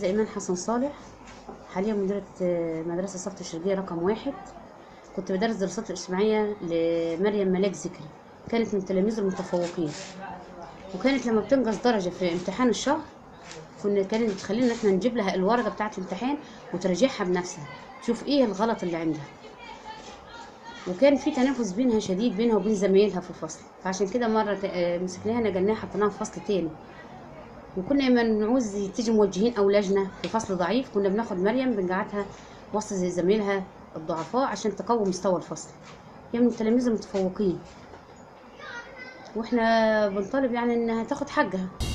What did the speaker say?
إيمان حسن صالح حاليا مديرة آه، مدرسة صفت الشرقية رقم واحد كنت بدرس دراسات الاجتماعية لمريم ملاك ذكري كانت من التلاميذ المتفوقين وكانت لما بتنقص درجة في امتحان الشهر كنا كانت بتخلينا ان احنا نجيب لها الورقة بتاعة الامتحان وتراجعها بنفسها تشوف ايه الغلط اللي عندها وكان في تنافس بينها شديد بينها وبين زمايلها في الفصل فعشان كده مرة ت- آه، مسكناها نقلناها حطيناها في فصل تاني وكنا لما نعوز تيجي موجهين او لجنه في فصل ضعيف كنا بناخد مريم بنقعدها وسط زي زميلها الضعفاء عشان تقوي مستوى الفصل هي من التلاميذ المتفوقين واحنا بنطالب يعني انها تاخد حقها